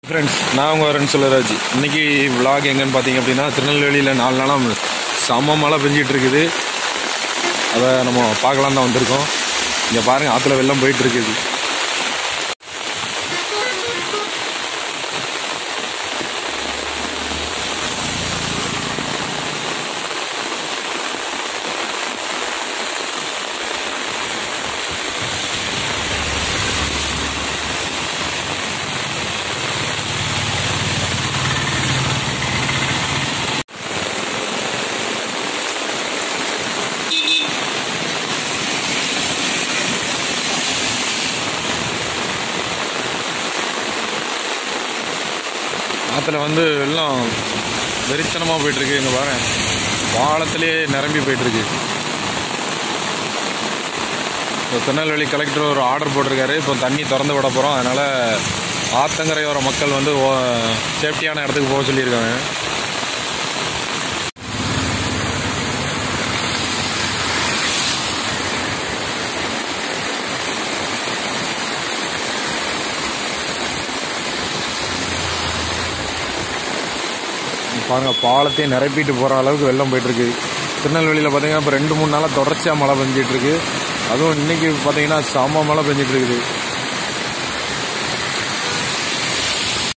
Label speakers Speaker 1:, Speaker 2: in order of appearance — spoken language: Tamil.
Speaker 1: ஃப்ரெண்ட்ஸ் நான் உங்கள் வரேன் சொல்லராஜ் இன்னைக்கு vlog எங்கன்னு பார்த்தீங்க அப்படின்னா திருநெல்வேலியில் நாலு நாளாக செம்ம மழை பெஞ்சிட்டு இருக்குது அதை நம்ம பார்க்கலாம் தான் வந்திருக்கோம் இங்கே பாருங்கள் ஆற்றுல வெள்ளம் போயிட்டு இருக்குது ஆற்றுல வந்து வெள்ளம் வெறித்தனமாக போயிட்டுருக்கு இங்கே பாருங்க பாலத்திலே நிரம்பி போயிட்டுருக்கு இப்போ திருநெல்வேலி கலெக்டர் ஒரு ஆர்டர் போட்டிருக்காரு இப்போ தண்ணி திறந்து விட போகிறோம் அதனால் ஆத்தங்கரையோர மக்கள் வந்து சேஃப்டியான இடத்துக்கு போக சொல்லியிருக்காங்க பாருங்க பாலத்தையே நிரப்பிட்டு போகிற அளவுக்கு வெள்ளம் போயிட்டுருக்கு திருநெல்வேலியில் பார்த்தீங்கன்னா இப்போ ரெண்டு மூணு நாளாக தொடர்ச்சியாக மழை பெஞ்சிட்டு இருக்கு அதுவும் இன்னைக்கு பார்த்தீங்கன்னா செம்ம மழை பெஞ்சிட்டு இருக்குது